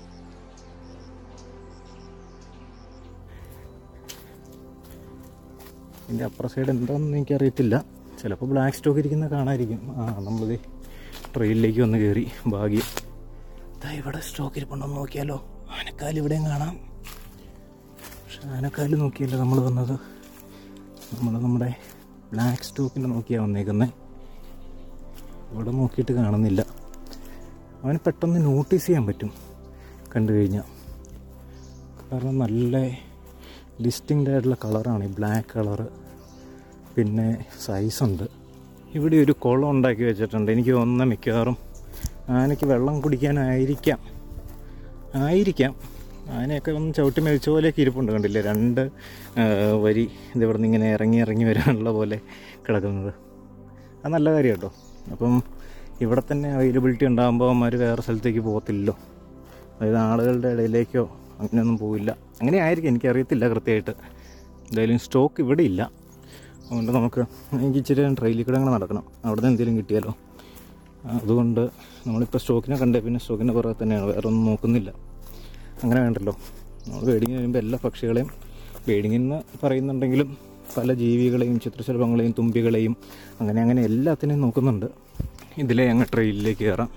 ഇതിൻ്റെ അപ്പുറ സൈഡ് എന്താണെന്ന് എനിക്കറിയത്തില്ല ചിലപ്പോൾ ബ്ലാക്ക് സ്റ്റോക്ക് ഇരിക്കുന്ന കാണാതിരിക്കും ആ നമ്മളിത് ട്രെയിനിലേക്ക് വന്ന് കയറി ഭാഗ്യം ദാ ഇവിടെ സ്റ്റോക്ക് ഇരിപ്പുണ്ടെന്ന് നോക്കിയാലോ ആനക്കാൽ ഇവിടെയും കാണാം പക്ഷെ ആനക്കാൽ നോക്കിയല്ലോ നമ്മൾ വന്നത് നമ്മൾ നമ്മുടെ ബ്ലാക്ക് സ്റ്റോക്കിൻ്റെ നോക്കിയാണ് വന്നേക്കുന്നത് ഇവിടെ നോക്കിയിട്ട് കാണുന്നില്ല അവന് പെട്ടെന്ന് നോട്ടീസ് ചെയ്യാൻ പറ്റും കണ്ടു കഴിഞ്ഞാൽ കാരണം നല്ല ഡിസ്റ്റിങ്ഡ് ആയിട്ടുള്ള കളറാണ് ഈ ബ്ലാക്ക് കളറ് പിന്നെ സൈസുണ്ട് ഇവിടെ ഒരു കുളം ഉണ്ടാക്കി വെച്ചിട്ടുണ്ട് എനിക്ക് തോന്നുന്ന മിക്കവാറും ആനയ്ക്ക് വെള്ളം കുടിക്കാനായിരിക്കാം ആയിരിക്കാം ആനയൊക്കെ ഒന്ന് ചവിട്ടി മരിച്ച പോലെയൊക്കെ ഇരിപ്പുണ്ട് കണ്ടില്ലേ രണ്ട് ആ, വരി ഇത് ഇവിടെ നിന്ന് ഇങ്ങനെ ഇറങ്ങി ഇറങ്ങി വരാനുള്ള പോലെ കിടക്കുന്നത് അത് നല്ല കാര്യം കേട്ടോ അപ്പം ഇവിടെ തന്നെ അവൈലബിലിറ്റി ഉണ്ടാകുമ്പോൾ അവന്മാർ വേറെ സ്ഥലത്തേക്ക് പോകത്തില്ലല്ലോ അതായത് ആളുകളുടെ ഇടയിലേക്കോ അങ്ങനെയൊന്നും പോവില്ല അങ്ങനെ ആയിരിക്കും എനിക്കറിയത്തില്ല കൃത്യമായിട്ട് എന്തായാലും സ്റ്റോക്ക് ഇവിടെ ഇല്ല അതുകൊണ്ട് നമുക്ക് എനിക്ക് ഇച്ചിരി ട്രെയിലിൽ കൂടെ അങ്ങനെ നടക്കണം അവിടെ നിന്ന് എന്തെങ്കിലും കിട്ടിയാലോ അതുകൊണ്ട് നമ്മളിപ്പോൾ സ്റ്റോക്കിനെ കണ്ടേ പിന്നെ സ്റ്റോക്കിൻ്റെ പുറകെ തന്നെയാണ് വേറെ ഒന്നും നോക്കുന്നില്ല അങ്ങനെ വേണ്ടല്ലോ നമ്മൾ ബേഡിങ്ങിന് വരുമ്പോൾ എല്ലാ പക്ഷികളെയും ബേഡിങ്ങെന്ന് പറയുന്നുണ്ടെങ്കിലും പല ജീവികളെയും ചിത്രശലഭങ്ങളെയും തുമ്പികളെയും അങ്ങനെ അങ്ങനെ എല്ലാത്തിനെയും നോക്കുന്നുണ്ട് ഇതിലെ അങ്ങ് ട്രെയിനിലേക്ക് കയറാം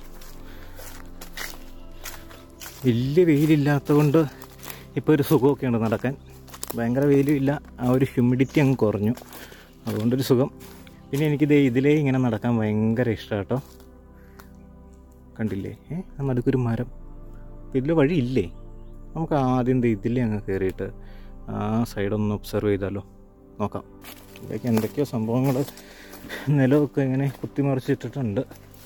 വലിയ വെയിലില്ലാത്തതുകൊണ്ട് ഇപ്പോൾ ഒരു സുഖമൊക്കെയുണ്ട് നടക്കാൻ ഭയങ്കര വെയിലും ഇല്ല ആ ഒരു ഹ്യൂമിഡിറ്റി അങ്ങ് കുറഞ്ഞു അതുകൊണ്ടൊരു സുഖം പിന്നെ എനിക്കിത് ഇതിലേ ഇങ്ങനെ നടക്കാൻ ഭയങ്കര ഇഷ്ടമാണ് കേട്ടോ കണ്ടില്ലേ ഏ ആ നടുക്കൊരു മരം ഇതിൽ വഴിയില്ലേ നമുക്ക് ആദ്യം ദേ ഇതിലേ അങ്ങ് കയറിയിട്ട് ആ സൈഡൊന്ന് ഒബ്സർവ് ചെയ്താലോ നോക്കാം ഇവിടേക്ക് എന്തൊക്കെയോ സംഭവങ്ങൾ നിലമൊക്കെ ഇങ്ങനെ കുത്തിമറിച്ചിട്ടിട്ടുണ്ട്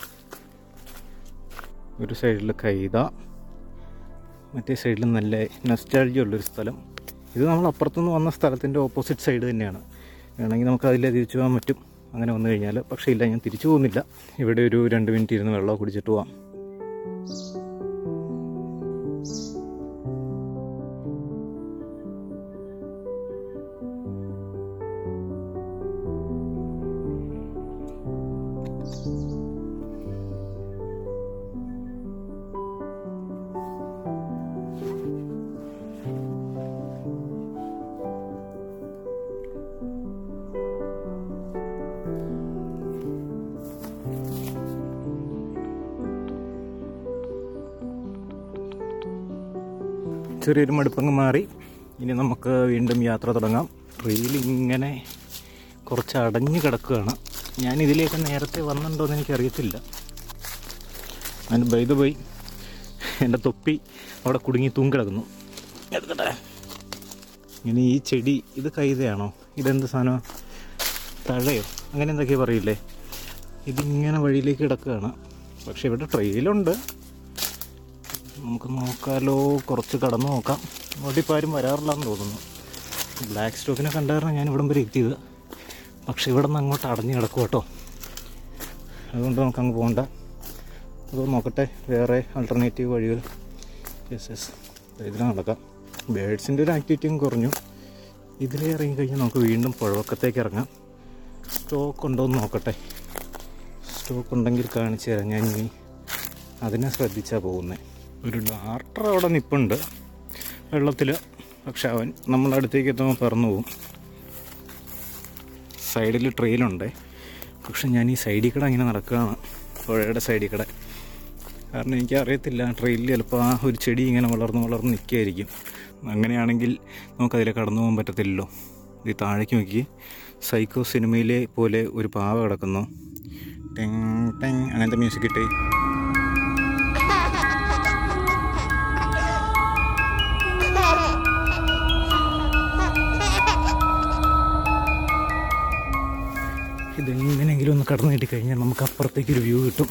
ഒരു സൈഡിൽ കൈത മറ്റേ സൈഡിൽ നല്ല നസ്റ്റാൾജി ഉള്ളൊരു സ്ഥലം ഇത് നമ്മൾ അപ്പുറത്തുനിന്ന് വന്ന സ്ഥലത്തിൻ്റെ ഓപ്പോസിറ്റ് സൈഡ് തന്നെയാണ് വേണമെങ്കിൽ നമുക്ക് അതിലേ തിരിച്ചു പോകാൻ പറ്റും അങ്ങനെ വന്നു കഴിഞ്ഞാൽ പക്ഷേ ഇല്ല ഞാൻ തിരിച്ചു പോകുന്നില്ല ഇവിടെ ഒരു രണ്ട് മിനിറ്റ് ഇരുന്ന് വെള്ളം കുടിച്ചിട്ട് പോവാം ചെറിയൊരു മടുപ്പങ്ങ് മാറി ഇനി നമുക്ക് വീണ്ടും യാത്ര തുടങ്ങാം ട്രെയിൽ ഇങ്ങനെ കുറച്ച് അടഞ്ഞു കിടക്കുകയാണ് ഞാൻ ഇതിലേക്ക് നേരത്തെ വന്നിട്ടുണ്ടോ എന്ന് എനിക്കറിയത്തില്ല അതിന് ബൈത് പോയി എൻ്റെ തൊപ്പി അവിടെ കുടുങ്ങി തൂങ്ങിക്കിടക്കുന്നു എടുക്കട്ടെ ഇനി ഈ ചെടി ഇത് കൈതയാണോ ഇതെന്ത് സാധനം തഴയോ അങ്ങനെ എന്തൊക്കെയാ പറയില്ലേ ഇതിങ്ങനെ വഴിയിലേക്ക് കിടക്കുകയാണ് പക്ഷെ ഇവിടെ ട്രെയിലുണ്ട് നമുക്ക് നോക്കാലോ കുറച്ച് കടന്നു നോക്കാം ഇങ്ങോട്ട് ഇപ്പോൾ ആരും വരാറില്ലെന്ന് തോന്നുന്നു ബ്ലാക്ക് സ്റ്റോക്കിനെ കണ്ടായിരുന്നു ഞാൻ ഇവിടം വരെ എത്തിയത് പക്ഷെ ഇവിടെ നിന്ന് അങ്ങോട്ട് അടഞ്ഞു കിടക്കും കേട്ടോ അതുകൊണ്ട് നമുക്ക് അങ്ങ് പോകണ്ട അപ്പോൾ നോക്കട്ടെ വേറെ ആൾട്ടർനേറ്റീവ് വഴികൾ യെസ് യെസ് ഇതിൽ നടക്കാം ബേഡ്സിൻ്റെ ഒരു ആക്ടിവിറ്റിയും കുറഞ്ഞു ഇതിലേ ഇറങ്ങി കഴിഞ്ഞാൽ നമുക്ക് വീണ്ടും പുഴവക്കത്തേക്ക് ഇറങ്ങാം സ്റ്റോക്ക് ഉണ്ടോ എന്ന് നോക്കട്ടെ സ്റ്റോക്ക് ഉണ്ടെങ്കിൽ കാണിച്ചു തരാം ഞാൻ ഇനി അതിനെ ശ്രദ്ധിച്ചാൽ പോകുന്നത് ഒരു ഡാർട്ടർ അവിടെ നിൽപ്പുണ്ട് വെള്ളത്തിൽ പക്ഷെ അവൻ നമ്മുടെ അടുത്തേക്ക് എത്തുമ്പോൾ പറന്നു പോകും സൈഡിൽ ട്രെയിലുണ്ട് പക്ഷെ ഞാൻ ഈ സൈഡിൽ കൂടെ ഇങ്ങനെ നടക്കുകയാണ് പുഴയുടെ സൈഡിൽ കൂടെ കാരണം എനിക്ക് അറിയത്തില്ല ട്രെയിനിൽ ചിലപ്പോൾ ആ ഒരു ചെടി ഇങ്ങനെ വളർന്ന് വളർന്ന് നിൽക്കുകയായിരിക്കും അങ്ങനെയാണെങ്കിൽ നമുക്കതിലെ കടന്നു പോകാൻ പറ്റത്തില്ലല്ലോ ഇത് താഴേക്ക് നോക്കി സൈക്കോ സിനിമയിലെ പോലെ ഒരു പാവ കിടക്കുന്നു ടെങ് ടെങ് അങ്ങനത്തെ മ്യൂസിക് ഇട്ടേ ഇതെങ്ങനെയെങ്കിലും ഒന്ന് കടന്നു കിട്ടിക്കഴിഞ്ഞാൽ നമുക്ക് അപ്പുറത്തേക്ക് ഒരു വ്യൂ കിട്ടും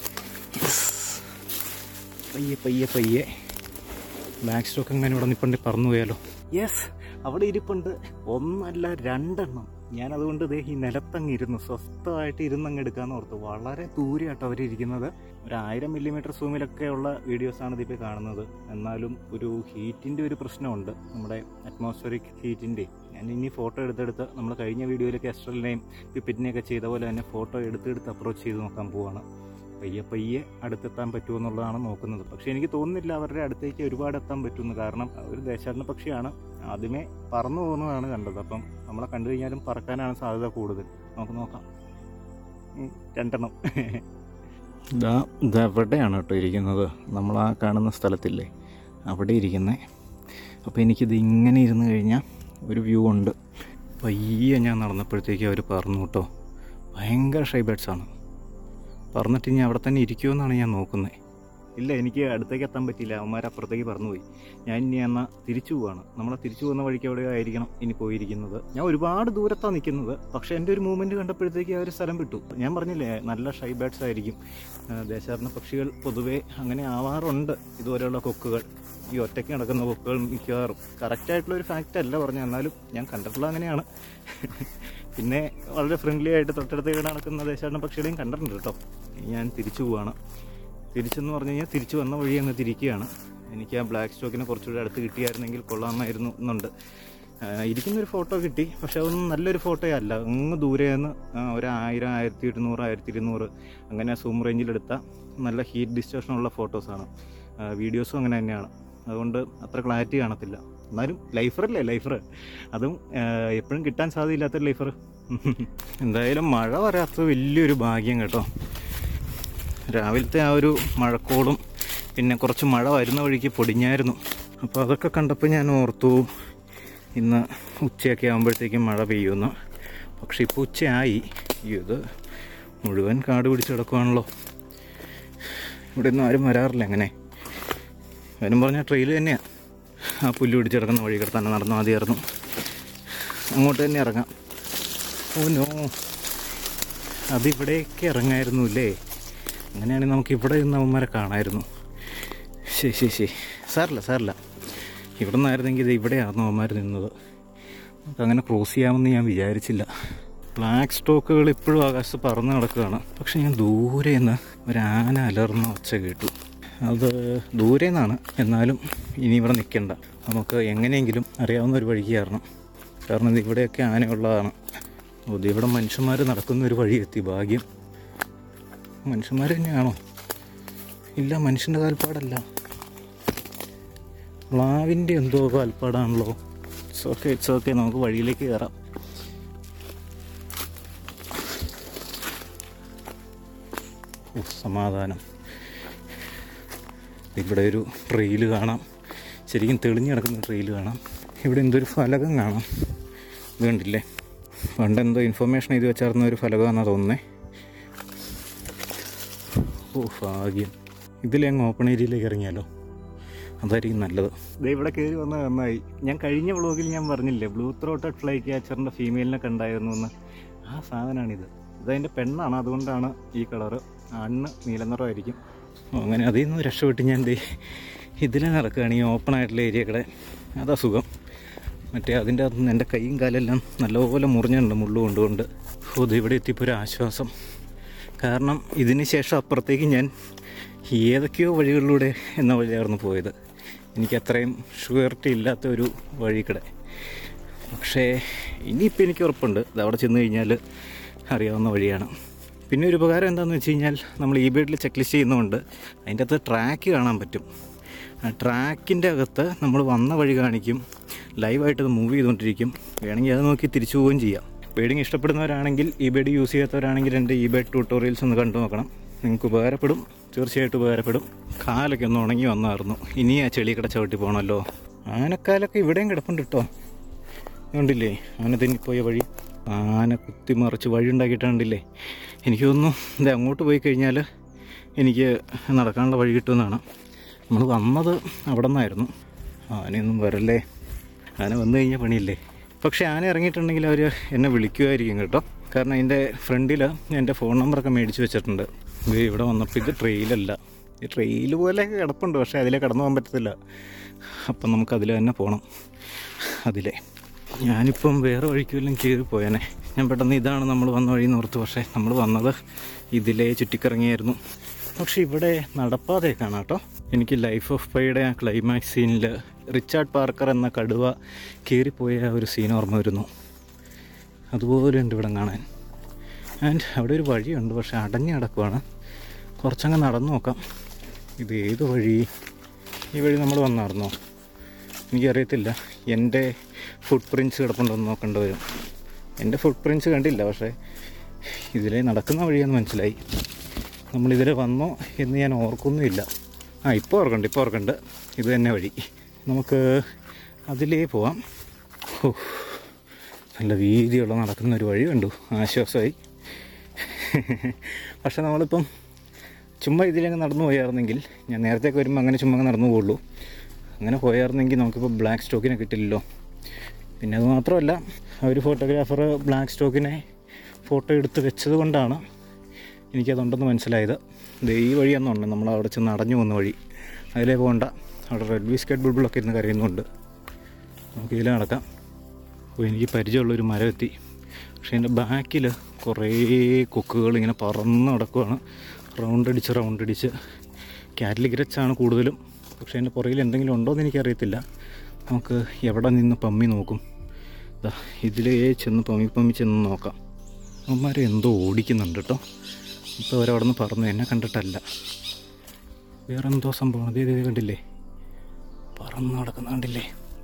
പയ്യെ പയ്യെ പയ്യെ ബ്ലാക്ക് സ്റ്റോക്ക് എങ്ങനെ ഇവിടെ നിൽപ്പണ്ട് പറന്നു പോയാലോ യെസ് അവിടെ ഇരിപ്പുണ്ട് ഒന്നല്ല രണ്ടെണ്ണം ഞാൻ അതുകൊണ്ട് ദേ ഈ നിലത്തങ്ങ് ഇരുന്നു സ്വസ്ഥമായിട്ട് ഇരുന്നങ്ങ് എടുക്കാന്ന് ഓർത്തു വളരെ ദൂരെയാട്ടോ അവരിയ്ക്കുന്നത് ഒരു ആയിരം മില്ലിമീറ്റർ സൂമിലൊക്കെ ഉള്ള വീഡിയോസാണ് ഇതിപ്പോൾ കാണുന്നത് എന്നാലും ഒരു ഹീറ്റിൻ്റെ ഒരു പ്രശ്നമുണ്ട് നമ്മുടെ അറ്റ്മോസ്ഫറിക് ഹീറ്റിൻ്റെ ഞാൻ ഇനി ഫോട്ടോ എടുത്തെടുത്ത് നമ്മൾ കഴിഞ്ഞ വീഡിയോയിൽ കെസ്ട്രലിനെയും പിപ്പിറ്റിനെയൊക്കെ ചെയ്ത പോലെ തന്നെ ഫോട്ടോ എടുത്തെടുത്ത് അപ്രോച്ച് ചെയ്ത് നോക്കാൻ പോവാണ് പയ്യെ പയ്യെ അടുത്തെത്താൻ പറ്റുമെന്നുള്ളതാണ് നോക്കുന്നത് പക്ഷേ എനിക്ക് തോന്നുന്നില്ല അവരുടെ അടുത്തേക്ക് ഒരുപാട് എത്താൻ പറ്റുമെന്ന് കാരണം ഒരു ദേശാടന പക്ഷിയാണ് ആദ്യമേ പറന്നു പോകുന്നതാണ് കണ്ടത് അപ്പം നമ്മളെ കണ്ടു കഴിഞ്ഞാലും പറക്കാനാണ് സാധ്യത കൂടുതൽ നമുക്ക് നോക്കാം ഉം, രണ്ടെണ്ണം ഇതാ ഇതെവിടെയാണ് കേട്ടോ ഇരിക്കുന്നത് നമ്മൾ ആ കാണുന്ന സ്ഥലത്തില്ലേ അവിടെ ഇരിക്കുന്നത് അപ്പോൾ എനിക്കിത് ഇങ്ങനെ ഇരുന്ന് കഴിഞ്ഞാൽ ഒരു വ്യൂ ഉണ്ട് പയ്യെ ഞാൻ നടന്നപ്പോഴത്തേക്ക് അവർ പറഞ്ഞു കേട്ടോ ഭയങ്കര ഷൈ ബേഡ്സാണ് പറന്നിട്ട് ഇനി അവിടെ തന്നെ ഇരിക്കുമെന്നാണ് ഞാൻ നോക്കുന്നത് ഇല്ല എനിക്ക് അടുത്തേക്ക് എത്താൻ പറ്റിയില്ല അവന്മാർ അപ്പുറത്തേക്ക് പറന്നുപോയി ഞാൻ ഇനി എന്നാൽ തിരിച്ചു പോവാണ് നമ്മളെ തിരിച്ചു പോകുന്ന വഴിക്ക് എവിടെയോ ആയിരിക്കണം ഇനി പോയിരിക്കുന്നത് ഞാൻ ഒരുപാട് ദൂരത്താണ് നിൽക്കുന്നത് പക്ഷേ എൻ്റെ ഒരു മൂവ്മെൻറ്റ് കണ്ടപ്പോഴത്തേക്ക് ആ ഒരു സ്ഥലം വിട്ടു ഞാൻ പറഞ്ഞില്ലേ നല്ല ഷൈ ബാറ്റ്സ് ആയിരിക്കും ആ, ദേശാടന പക്ഷികൾ പൊതുവേ അങ്ങനെ ആവാറുണ്ട് ഇതുപോലെയുള്ള കൊക്കുകൾ ഈ ഒറ്റയ്ക്ക് നടക്കുന്ന കൊക്കുകൾ മിക്കവാറും കറക്റ്റായിട്ടുള്ള ഒരു ഫാക്റ്റ് അല്ല പറഞ്ഞു എന്നാലും ഞാൻ കണ്ടിട്ടുള്ള അങ്ങനെയാണ് പിന്നെ വളരെ ഫ്രണ്ട്ലി ആയിട്ട് തൊട്ടടുത്ത് ഇവിടെ നടക്കുന്ന ദേശാടന പക്ഷികളെയും കണ്ടിട്ടുണ്ട് കേട്ടോ ഇനി ഞാൻ തിരിച്ചു പോവാണ് തിരിച്ചെന്ന് പറഞ്ഞു കഴിഞ്ഞാൽ തിരിച്ചു വന്ന വഴി അങ്ങ് തിരിക്കുകയാണ് എനിക്ക് ആ ബ്ലാക്ക് സ്റ്റോക്കിനെ കുറച്ചുകൂടി അടുത്ത് കിട്ടിയായിരുന്നെങ്കിൽ കൊള്ളാമായിരുന്നു എന്നുണ്ട് ആ, ഇരിക്കുന്നൊരു ഫോട്ടോ കിട്ടി പക്ഷെ അതൊന്നും നല്ലൊരു ഫോട്ടോ അല്ല അങ്ങ് ദൂരെ നിന്ന് ഒരു ആയിരം ആയിരത്തി ഇരുന്നൂറ് ആയിരത്തി ഇരുന്നൂറ് അങ്ങനെ സൂം റേഞ്ചിലെടുത്ത നല്ല ഹീറ്റ് ഡിസ്റ്റോഷനുള്ള ഫോട്ടോസാണ് വീഡിയോസും അങ്ങനെ തന്നെയാണ് അതുകൊണ്ട് അത്ര ക്ലാരിറ്റി കാണത്തില്ല എന്നാലും ലൈഫറല്ലേ ലൈഫർ അതും എപ്പോഴും കിട്ടാൻ സാധ്യതയില്ലാത്തൊരു ലൈഫർ എന്തായാലും മഴ വരാത്തത് വലിയൊരു ഭാഗ്യം കേട്ടോ രാവിലത്തെ ആ ഒരു മഴക്കോളും പിന്നെ കുറച്ച് മഴ വരുന്ന വഴിക്ക് പൊടിഞ്ഞായിരുന്നു അപ്പോൾ അതൊക്കെ കണ്ടപ്പോൾ ഞാൻ ഓർത്തു ഇന്ന് ഉച്ചയൊക്കെ ആകുമ്പോഴത്തേക്കും മഴ പെയ്യുമെന്ന് പക്ഷെ ഇപ്പോൾ ഉച്ചയായി ഇത് മുഴുവൻ കാട് പിടിച്ച് കിടക്കുവാണല്ലോ ഇവിടെ ഒന്നും ആരും വരാറില്ല അങ്ങനെ വരും പറഞ്ഞാൽ ട്രെയിൽ തന്നെയാണ് ആ പുല്ല് പിടിച്ച് കിടക്കുന്ന വഴി കൂടെ തന്നെ നടന്നു മതിയായിരുന്നു അങ്ങോട്ട് തന്നെ ഇറങ്ങാം ഓ നോ അതിവിടേക്ക് ഇറങ്ങായിരുന്നു അല്ലേ അങ്ങനെയാണെങ്കിൽ നമുക്ക് ഇവിടെ നിന്ന് അവന്മാരെ കാണാമായിരുന്നു ശരി ശരി ശരി സാറില്ല സാറില്ല ഇവിടെ നിന്നായിരുന്നെങ്കിൽ ഇത് ഇവിടെയായിരുന്നു അവന്മാർ നിന്നത് നമുക്ക് അങ്ങനെ ക്രോസ് ചെയ്യാമെന്ന് ഞാൻ വിചാരിച്ചില്ല ബ്ലാക്ക് സ്റ്റോക്കുകൾ ഇപ്പോഴും ആകാശത്ത് പറന്ന് നടക്കുകയാണ് പക്ഷെ ഞാൻ ദൂരെ നിന്ന് ഒരു ആന അലർന്ന ഒച്ച കേട്ടു അത് ദൂരെ നിന്നാണ് എന്നാലും ഇനി ഇവിടെ നിൽക്കണ്ട നമുക്ക് എങ്ങനെയെങ്കിലും അറിയാവുന്ന ഒരു വഴിക്ക് കയറണം കാരണം ഇത് ഇവിടെയൊക്കെ ആനയുള്ളതാണ് ഓ, ഇത് ഇവിടെ മനുഷ്യന്മാർ നടക്കുന്ന ഒരു വഴി എത്തി ഭാഗ്യം മനുഷ്യന്മാർ തന്നെയാണോ ഇല്ല മനുഷ്യൻ്റെ കാൽപ്പാടല്ല പ്ലാവിൻ്റെ എന്തോ കാൽപ്പാടാണല്ലോ ഇറ്റ്സ് ഓക്കെ ഇറ്റ്സ് ഓക്കെ നമുക്ക് വഴിയിലേക്ക് കയറാം ഓ, സമാധാനം ഇവിടെ ഒരു ട്രെയിൽ കാണാം ശരിക്കും തെളിഞ്ഞു കിടക്കുന്ന ട്രെയിൽ കാണാം ഇവിടെ എന്തൊരു ഫലകം കാണാം ഇത് കണ്ടില്ലേ പണ്ട് എന്തോ ഇൻഫർമേഷൻ എഴുതി വെച്ചായിരുന്ന ഒരു ഫലകമാണെന്നാണ് തോന്നുന്നേ ഓ ഭാഗ്യം ഇതിലെ അങ്ങ് ഓപ്പൺ ഏരിയയിലേക്ക് ഇറങ്ങിയാലോ അതായിരിക്കും നല്ലത് ദേ ഇവിടെ കയറി വന്ന നന്നായി ഞാൻ കഴിഞ്ഞ വ്ളോഗിൽ ഞാൻ പറഞ്ഞില്ലേ ബ്ലൂ ത്രോട്ടഡ് ഫ്ലൈ ക്യാച്ചറിൻ്റെ ഫീമെയിലിനെ കണ്ടായിരുന്നു എന്ന് ആ സാധനമാണിത് ഇതതിൻ്റെ പെണ്ണാണ് അതുകൊണ്ടാണ് ഈ കളറ് അണ്ണ് നീലനിറമായിരിക്കും ഓ, അങ്ങനെ അതിൽ നിന്ന് രക്ഷപ്പെട്ട് ഞാൻ ദേ ഇതിലെ നടക്കുകയാണ് ഈ ഓപ്പൺ ആയിട്ടുള്ള ഏരിയ കൂടെ അതാ സുഖം മറ്റേ അതിൻ്റെ അകത്ത് നിന്ന് എൻ്റെ കൈയും കാലെല്ലാം നല്ലപോലെ മുറിഞ്ഞിട്ടുണ്ട് മുള്ളു കൊണ്ടുകൊണ്ട് ഓ ഇത് ഇവിടെ എത്തിയപ്പോൾ ഒരു ആശ്വാസം കാരണം ഇതിന് ശേഷം അപ്പുറത്തേക്ക് ഞാൻ ഏതൊക്കെയോ വഴികളിലൂടെ എന്ന വഴിയായിരുന്നു പോയത് എനിക്ക് അത്രയും ഷുവറിറ്റി ഇല്ലാത്ത ഒരു വഴിക്കടെ പക്ഷേ ഇനിയിപ്പോൾ എനിക്ക് ഉറപ്പുണ്ട് ഇത് അവിടെ ചെന്ന് കഴിഞ്ഞാൽ അറിയാവുന്ന വഴിയാണ് പിന്നെ ഒരു ഉപകാരം എന്താണെന്ന് വെച്ച് കഴിഞ്ഞാൽ നമ്മൾ ഈ ബേഡിൽ ചെക്ക് ലിസ്റ്റ് ചെയ്യുന്നതുകൊണ്ട് അതിൻ്റെ അകത്ത് ട്രാക്ക് കാണാൻ പറ്റും ആ ട്രാക്കിൻ്റെ അകത്ത് നമ്മൾ വന്ന വഴി കാണിക്കും ലൈവായിട്ട് അത് മൂവ് ചെയ്തുകൊണ്ടിരിക്കും വേണമെങ്കിൽ അത് നോക്കി തിരിച്ചു പോവുകയും ചെയ്യാം ബേഡിങ് ഇഷ്ടപ്പെടുന്നവരാണെങ്കിൽ ഈ ബേഡ് യൂസ് ചെയ്യാത്തവരാണെങ്കിൽ എൻ്റെ ഈ ബേഡ് ട്യൂട്ടോറിയൽസ് ഒന്ന് കണ്ടു നോക്കണം നിങ്ങൾക്ക് ഉപകാരപ്പെടും തീർച്ചയായിട്ടും ഉപകാരപ്പെടും കാലൊക്കെ ഒന്ന് ഉണങ്ങി വന്നായിരുന്നു ഇനി ആ ചെളി കട ചവിട്ടി പോകണമല്ലോ ആനക്കാലൊക്കെ ഇവിടെയും കിടപ്പുണ്ട് കേട്ടോ കണ്ടില്ലേ ആന തെന്നിപ്പോയ വഴി ആന കുത്തി മറിച്ച് വഴി ഉണ്ടാക്കിയിട്ടുണ്ടില്ലേ എനിക്ക് തോന്നുന്നു ഇത് അങ്ങോട്ട് പോയി കഴിഞ്ഞാൽ എനിക്ക് നടക്കാനുള്ള വഴി കിട്ടുമെന്നാണ് നമ്മൾ വന്നത് അവിടെ നിന്നായിരുന്നു ആനയൊന്നും വരല്ലേ ആന വന്നു കഴിഞ്ഞാൽ പണിയില്ലേ പക്ഷേ ആന ഇറങ്ങിയിട്ടുണ്ടെങ്കിൽ അവർ എന്നെ വിളിക്കുമായിരിക്കും കേട്ടോ കാരണം അതിൻ്റെ ഫ്രണ്ടിൽ എൻ്റെ ഫോൺ നമ്പറൊക്കെ മേടിച്ച് വെച്ചിട്ടുണ്ട് ഇത് ഇവിടെ വന്നപ്പോൾ ഇത് ട്രെയിലല്ല ഈ ട്രെയിൽ പോലെയൊക്കെ കിടപ്പുണ്ട് പക്ഷേ അതിലെ കടന്നു പോകാൻ പറ്റത്തില്ല അപ്പം നമുക്ക് അതിൽ തന്നെ പോകണം അതിലെ ഞാനിപ്പം വേറെ വഴിക്ക് വല്ലതും കയറി പോയേനെ ഞാൻ പെട്ടെന്ന് ഇതാണ് നമ്മൾ വന്ന വഴി ഓർത്തു പക്ഷേ നമ്മൾ വന്നത് ഇതിലേ ചുറ്റിക്കറങ്ങിയായിരുന്നു പക്ഷെ ഇവിടെ നടപ്പാതെ കാണാം കേട്ടോ എനിക്ക് ലൈഫ് ഓഫ് പൈയുടെ ആ ക്ലൈമാക്സ് സീനിൽ റിച്ചാർഡ് പാർക്കർ എന്ന കടുവ കയറിപ്പോയ ആ ഒരു സീൻ ഓർമ്മ വരുന്നു അതുപോലെ ഉണ്ട് ഇവിടെ കാണാൻ ആൻഡ് അവിടെ ഒരു വഴിയുണ്ട് പക്ഷെ അടഞ്ഞു കിടക്കുവാണ് കുറച്ചങ്ങ് നടന്നു നോക്കാം ഇത് ഏത് വഴി ഈ വഴി നമ്മൾ വന്നായിരുന്നോ എനിക്കറിയത്തില്ല എൻ്റെ ഫുട് പ്രിൻറ്റ്സ് കിടപ്പുണ്ടെന്ന് നോക്കേണ്ടി വരും എൻ്റെ ഫുട് പ്രിൻറ്റ്സ് കണ്ടില്ല പക്ഷേ ഇതിലെ നടക്കുന്ന വഴിയെന്ന് മനസ്സിലായി നമ്മളിതിലെ വന്നോ എന്ന് ഞാൻ ഓർക്കുന്നുമില്ല ആ ഇപ്പോൾ ഓർക്കണ്ട് ഇപ്പോൾ ഓർക്കണ്ട് ഇത് തന്നെ വഴി നമുക്ക് അതിലേ പോവാം ഹോ, നല്ല വീതിയുള്ള നടക്കുന്ന ഒരു വഴി കണ്ടു ആശ്വാസമായി പക്ഷെ നമ്മളിപ്പം ചുമ്മാ ഇതിലങ്ങ് നടന്നു പോയായിരുന്നെങ്കിൽ ഞാൻ നേരത്തെയൊക്കെ വരുമ്പോൾ അങ്ങനെ ചുമ്മാ അങ്ങ് നടന്നു പോകുള്ളൂ അങ്ങനെ പോയായിരുന്നെങ്കിൽ നമുക്കിപ്പോൾ ബ്ലാക്ക് സ്റ്റോക്കിനെ കിട്ടില്ലല്ലോ പിന്നെ അത് മാത്രമല്ല ആ ഒരു ഫോട്ടോഗ്രാഫർ ബ്ലാക്ക് സ്റ്റോക്കിനെ ഫോട്ടോ എടുത്ത് വെച്ചത് കൊണ്ടാണ് എനിക്കതുണ്ടെന്ന് മനസ്സിലായത് ഇത് ഈ വഴിയൊന്നുണ്ട് നമ്മൾ അവിടെ ചെന്ന് അടഞ്ഞു പോകുന്ന വഴി അതിലേ പോകണ്ട അവിടെ റെഡ് ബിസ്ക്കറ്റ് ബുൾബിളൊക്കെ ഇരുന്ന് കരയുന്നുണ്ട് നമുക്ക് ഇതിൽ നടക്കാം അപ്പോൾ എനിക്ക് പരിചയമുള്ളൊരു മരം എത്തി പക്ഷേ എൻ്റെ ബാക്കിൽ കുറേ കൊക്കുകൾ ഇങ്ങനെ പറന്ന് നടക്കുവാണ് റൗണ്ട് അടിച്ച് റൗണ്ട് അടിച്ച് കാറ്റലിഗ്രച്ചാണ് കൂടുതലും പക്ഷേ എൻ്റെ പുറകിൽ എന്തെങ്കിലും ഉണ്ടോ എന്ന് എനിക്കറിയത്തില്ല നമുക്ക് എവിടെ നിന്ന് പമ്മി നോക്കും ദാ ഇതിലേ ചെന്ന് പമ്മി പമ്മി ചെന്ന് നോക്കാം അവന്മാർ എന്തോ ഓടിക്കുന്നുണ്ട് കേട്ടോ ഇപ്പോൾ അവരവിടെ നിന്ന് പറന്നു എന്നെ കണ്ടിട്ടല്ല വേറെ എന്തോ സംഭവം അതേ ഇതേ കണ്ടില്ലേ പറന്ന് നടക്കുന്ന കണ്ടില്ലേ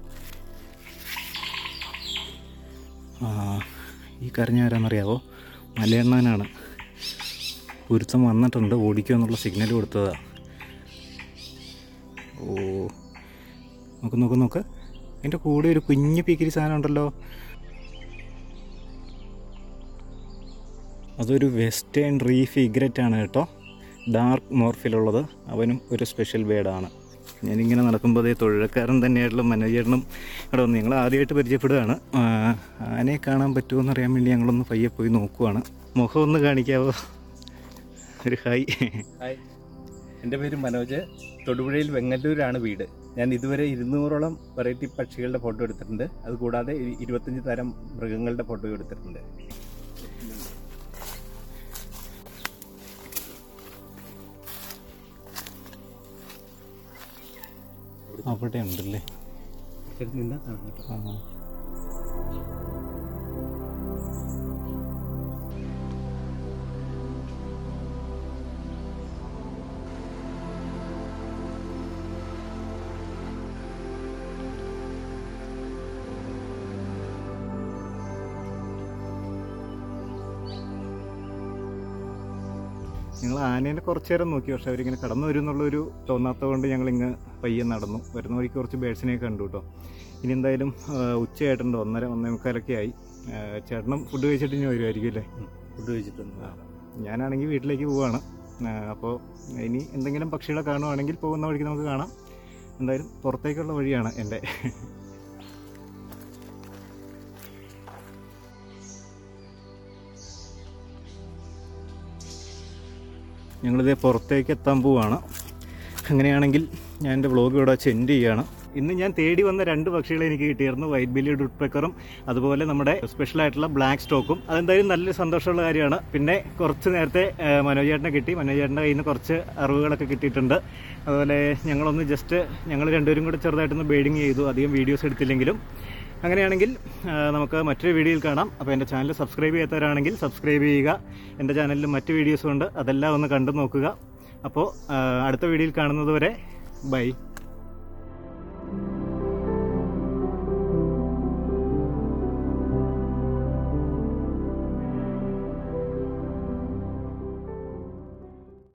ആ ഈ കരഞ്ഞ ആരാന്നറിയാവോ മലയണ്ണാനാണ് ഒരുത്തം വന്നിട്ടുണ്ട് ഓടിക്കുക എന്നുള്ള സിഗ്നൽ കൊടുത്തതാ ഓ നോക്ക് നോക്ക് നോക്ക് അതിൻ്റെ കൂടെ ഒരു കുഞ്ഞു പീക്കിരി സാധനം ഉണ്ടല്ലോ അതൊരു വെസ്റ്റേൺ റീഫ് ഇഗ്രറ്റ് ആണ് കേട്ടോ ഡാർക്ക് മോർഫിലുള്ളത് അവനും ഒരു സ്പെഷ്യൽ ബേഡാണ് ഞാനിങ്ങനെ നടക്കുമ്പോൾ അതേ തൊഴിലക്കാരൻ തന്നെയായിട്ടുള്ള മനോജേട്ടനും ഇവിടെ വന്ന് ഞങ്ങൾ ആദ്യമായിട്ട് പരിചയപ്പെടുകയാണ് ആ, ആനയെ കാണാൻ പറ്റുമോ എന്നറിയാൻ വേണ്ടി ഞങ്ങളൊന്ന് പയ്യെ പോയി നോക്കുവാണ് മുഖം ഒന്ന് കാണിക്കാവോ ഒരു ഹായ് ഹായ് എൻ്റെ പേര് മനോജ് തൊടുപുഴയിൽ വെങ്ങല്ലൂരാണ് വീട് ഞാൻ ഇതുവരെ ഇരുന്നൂറോളം വെറൈറ്റി പക്ഷികളുടെ ഫോട്ടോ എടുത്തിട്ടുണ്ട് അതുകൂടാതെ ഇ- ഇരുപത്തഞ്ച് തരം മൃഗങ്ങളുടെ ഫോട്ടോ എടുത്തിട്ടുണ്ട് അവിടെ ഉണ്ടല്ലേ ഇച്ചിരി നിന്നാ കാണാം കേട്ടോ. ആ. ഞങ്ങൾ ആനേനെ കുറച്ച് നേരം നോക്കി പക്ഷെ അവരിങ്ങനെ കടന്നു വരും എന്നുള്ളൊരു തോന്നാത്തത് കൊണ്ട് ഞങ്ങൾ ഇങ്ങ് പയ്യെ നടന്നു വരുന്ന വഴിക്ക് കുറച്ച് ബേഡ്സിനെ കണ്ടു കേട്ടോ ഇനി എന്തായാലും ആ, ഉച്ചയായിട്ടുണ്ട് ഒന്നര ഒന്നേ മുക്കാലൊക്കെ ആയി ആ, ചേട്ടനും ഫുഡ് കഴിച്ചിട്ട് ഇനി വരുമായിരിക്കും അല്ലേ ഉം. ഫുഡ് കഴിച്ചിട്ടുണ്ട് ഞാനാണെങ്കിൽ വീട്ടിലേക്ക് പോവാണ് അപ്പോൾ ഇനി എന്തെങ്കിലും പക്ഷികളെ കാണുവാണെങ്കിൽ പോകുന്ന വഴിക്ക് നമുക്ക് കാണാം എന്തായാലും പുറത്തേക്കുള്ള വഴിയാണ് എൻ്റെ ഞങ്ങളിതേ പുറത്തേക്ക് എത്താൻ പോവാണ് അങ്ങനെയാണെങ്കിൽ ഞാൻ എൻ്റെ വ്ളോഗ് ഇവിടെ വെച്ച് എൻഡ് ചെയ്യുകയാണ് ഇന്ന് ഞാൻ തേടി വന്ന രണ്ട് പക്ഷികളെ എനിക്ക് കിട്ടിയിരുന്നു വൈറ്റ് ബില്ലി ഡുഡ്പെക്കറും അതുപോലെ നമ്മുടെ സ്പെഷ്യൽ ആയിട്ടുള്ള ബ്ലാക്ക് സ്റ്റോക്കും അതെന്തായാലും നല്ലൊരു സന്തോഷമുള്ള കാര്യമാണ് പിന്നെ കുറച്ച് നേരത്തെ ആ, മനോജേട്ടനെ കിട്ടി മനോജേട്ടൻ്റെ കയ്യിൽ നിന്ന് കുറച്ച് അറിവുകളൊക്കെ കിട്ടിയിട്ടുണ്ട് അതുപോലെ ഞങ്ങളൊന്ന് ജസ്റ്റ് ഞങ്ങൾ രണ്ടുപേരും കൂടെ ചെറുതായിട്ടൊന്ന് ബേഡിങ് ചെയ്തു അധികം വീഡിയോസ് എടുത്തില്ലെങ്കിലും അങ്ങനെയാണെങ്കിൽ ആ, നമുക്ക് മറ്റൊരു വീഡിയോയിൽ കാണാം അപ്പോൾ എൻ്റെ ചാനൽ സബ്സ്ക്രൈബ് ചെയ്യാത്തവരാണെങ്കിൽ സബ്സ്ക്രൈബ് ചെയ്യുക എൻ്റെ ചാനലിൽ മറ്റ് വീഡിയോസും ഉണ്ട് അതെല്ലാം ഒന്ന് കണ്ടു നോക്കുക അപ്പോൾ ആ, അടുത്ത വീഡിയോയിൽ കാണുന്നത് വരെ ബൈ